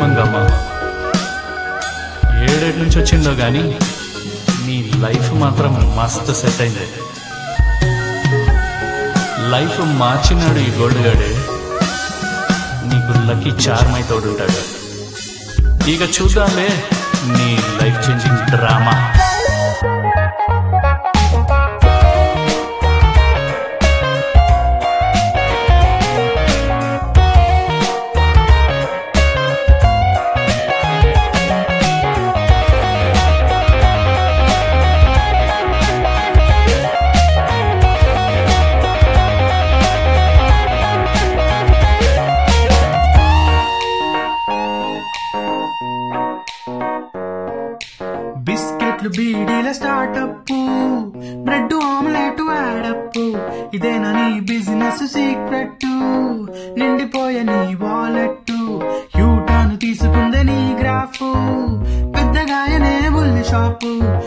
మంగమ్మ ఏడేటి నుంచి వచ్చిందో గాని నీ లైఫ్ మాత్రం మస్తు సెట్ అయింది లైఫ్ మార్చినాడు ఈ గోల్డ్ గాడే నీకు లక్కీ చార్మై తోడుంటాడు ఇక చూద్దాంలే నీ లైఫ్ చేంజింగ్ డ్రామా బిస్కెట్లు బీడీల స్టార్టప్ బ్రెడ్ ఆమ్లెట్ యాడప్ ఇదేనా నీ బిజినెస్ సీక్రెట్ నిండిపోయే నీ వాలెట్ యూటర్న్ తీసుకుందే నీ గ్రాఫ్ పెద్దగాయనే బుల్లి షాపు